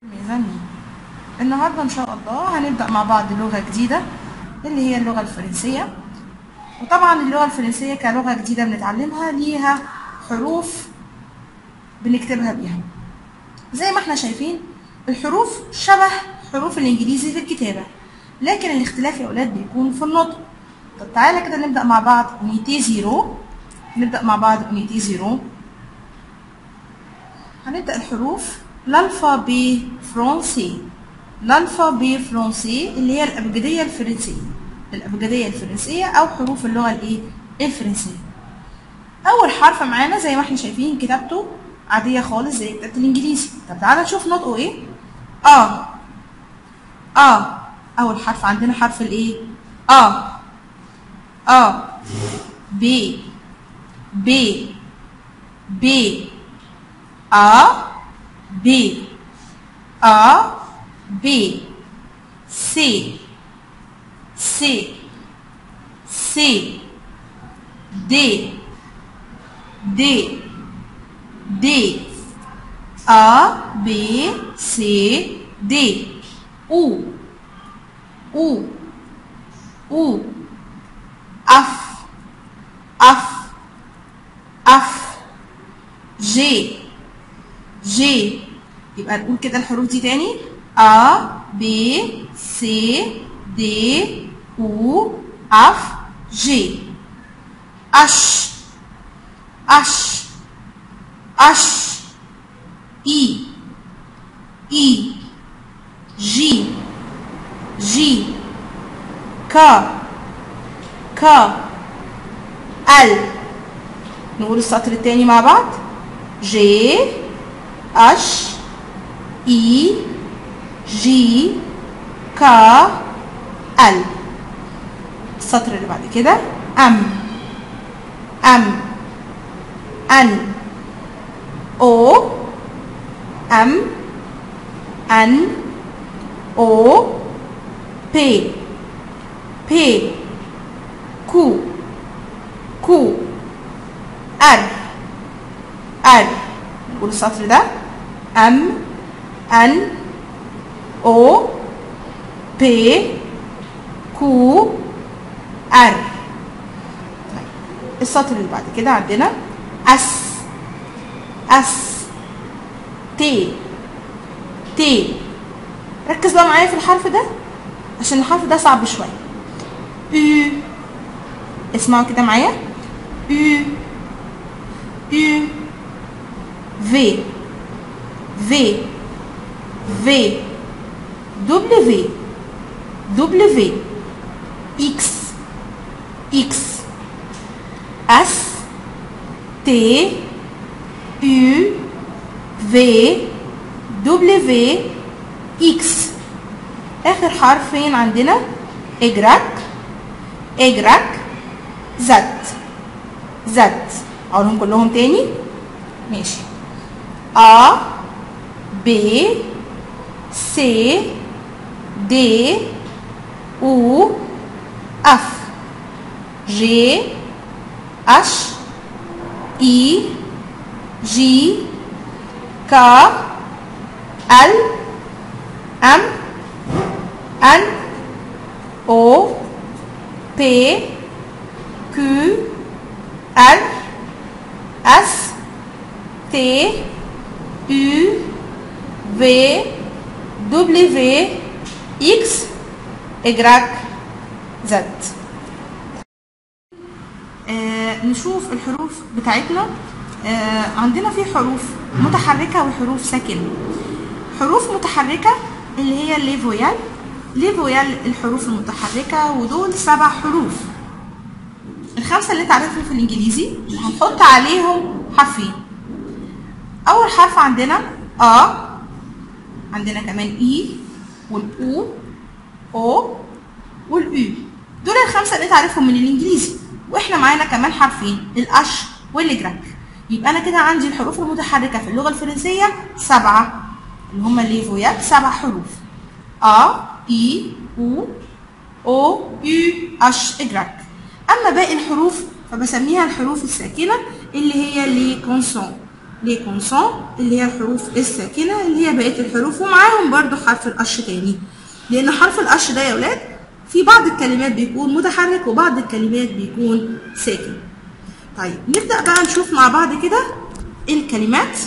ميزانية النهاردة إن شاء الله هنبدأ مع بعض لغة جديدة اللي هي اللغة الفرنسية وطبعا اللغة الفرنسية كلغة جديدة بنتعلمها ليها حروف بنكتبها بيها زي ما احنا شايفين الحروف شبه حروف الإنجليزي في الكتابة لكن الاختلاف يا أولاد بيكون في النطق طب تعالى كده نبدأ مع بعض أونيتي زيرو نبدأ مع بعض أونيتي زيرو هنبدأ الحروف l'alphabet فرونسي l'alphabet فرونسي اللي هي الأبجدية الفرنسية الأبجدية الفرنسية أو حروف اللغة الإيه؟ الفرنسية أول حرف معانا زي ما احنا شايفين كتابته عادية خالص زي كتابة الإنجليزي طب تعالى نشوف نطقه إيه؟ آه آه أول حرف عندنا حرف الإيه؟ آه آه ب ب ب A B A B C C C D D D A B C D U U U F F F G جي يبقى نقول كده الحروف دي تاني A B C D U F G H H H I I J J K K L نقول السطر التاني مع بعض J H I J K L السطر اللي بعد كده M M N O M N O P P Q Q R R نقول السطر ده M N O P Q R طيب السطر اللي بعد كده عندنا S S T T ركز بقى معايا في الحرف ده عشان الحرف ده صعب شوية U اسمعوا كده معايا U U V V V W W X X S T U V W X آخر حرف فين عندنا إجرك إجرك زد زد أقولهم كلهم تاني ماشي A B C D U F G H I J K L M N O P Q R S T U V W X Y Z آه نشوف الحروف بتاعتنا آه عندنا في حروف متحركة وحروف ساكنة حروف متحركة اللي هي لي فويال لي فويال الحروف المتحركة ودول سبع حروف الخمسة اللي تعرفهم في الإنجليزي هنحط عليهم حرفين أول حرف عندنا أ عندنا كمان إي والأو أو والأو دول الخمسة اللي تعرفهم من الإنجليزي وإحنا معانا كمان حرفين الأش والجراك يبقى أنا كده عندي الحروف المتحركة في اللغة الفرنسية سبعة اللي هما الليفويات سبع حروف أ إي أو أو يو أش جراك أما باقي الحروف فبسميها الحروف الساكنة اللي هي لي كونسون لي كونسون اللي هي الحروف الساكنة اللي هي بقية الحروف ومعاهم برضو حرف القش تاني لأن حرف القش ده يا ولاد في بعض الكلمات بيكون متحرك وبعض الكلمات بيكون ساكن طيب نبدأ بقى نشوف مع بعض كده الكلمات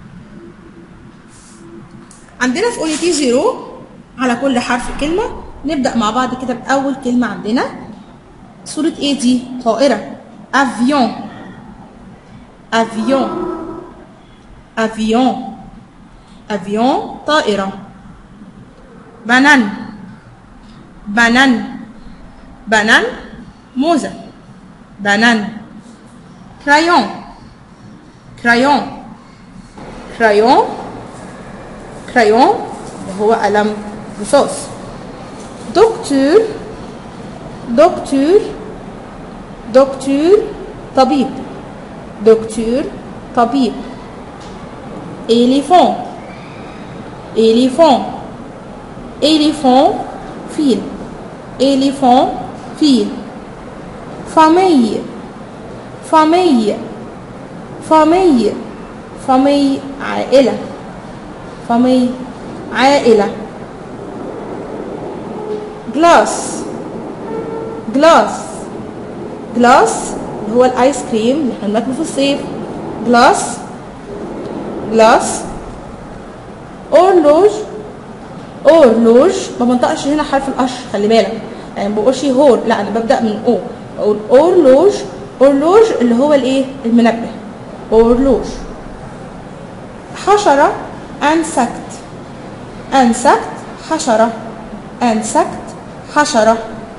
عندنا في اونيتي زيرو على كل حرف كلمة نبدأ مع بعض كده بأول كلمة عندنا صورة ايه دي؟ طائرة افيون افيون افيون افيون طائرة بنان بنان بنان موزة بنان كرايون كرايون كرايون كرايون اللي هو قلم رصاص دكتور دكتور دكتور طبيب دكتور طبيب éléphant éléphant éléphant فيل éléphant فيل famille famille famille famille عائلة famille عائلة glass glass glass اللي هو الايس كريم اللي احنا بناكله في الصيف glass glass horloge horloge ما بنطقش هنا حرف القش خلي بالك يعني ما بقولش هور لا انا ببدا من او اقول horloge horloge اللي هو الايه المنبه horloge حشره insect insect حشره insect حشره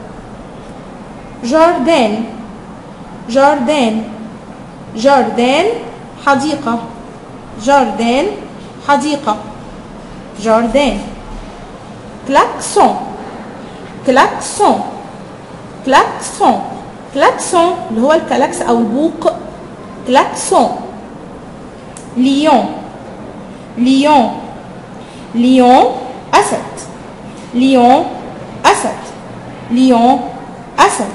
جاردان جاردان جاردان حديقة جاردان حديقة جاردان كلاكسون كلاكسون كلاكسون كلاكسون اللي هو الكلاكس أو البوق كلاكسون ليون ليون ليون أسد ليون أسد ليون أسد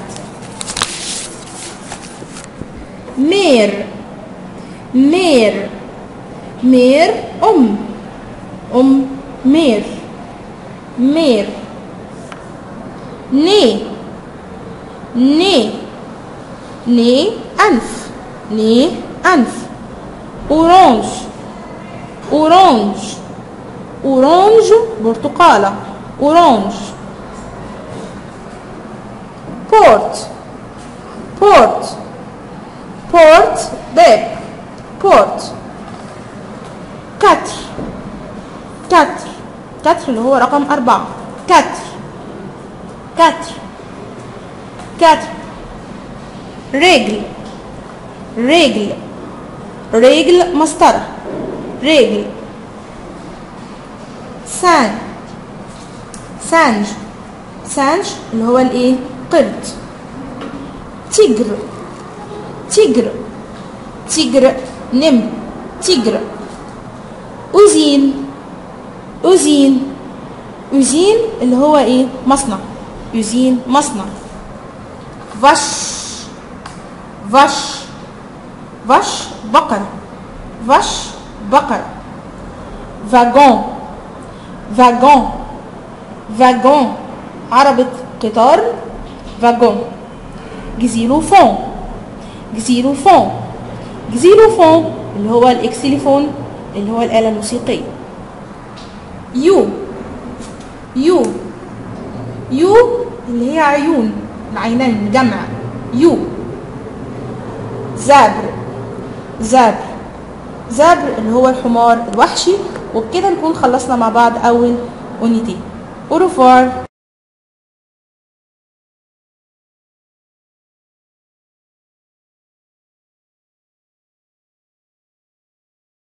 مير مير مير أم أم مير مير ني ني ني أنف ني أنف أورانج أورانج أورانج برتقالة أورانج بورت بورت بورت باب بورت كتر كتر كتر اللي هو رقم أربعة كتر كتر كتر رجل رجل رجل مسطرة رجل سان سانج سانج اللي هو الايه قرد تيجر تيجر تيجر نمر تيجر أوزين أوزين أوزين اللي هو إيه مصنع أوزين مصنع فش فش فش بقرة فش بقرة فاجون فاجون فاجون عربة قطار فاجون جزيروفون جزيروفون جزيروفون اللي هو الاكسيليفون اللي هو الآلة الموسيقية يو يو يو اللي هي عيون العينين جمع يو زبر زبر زبر اللي هو الحمار الوحشي وبكده نكون خلصنا مع بعض أول أونيتي أوروفوار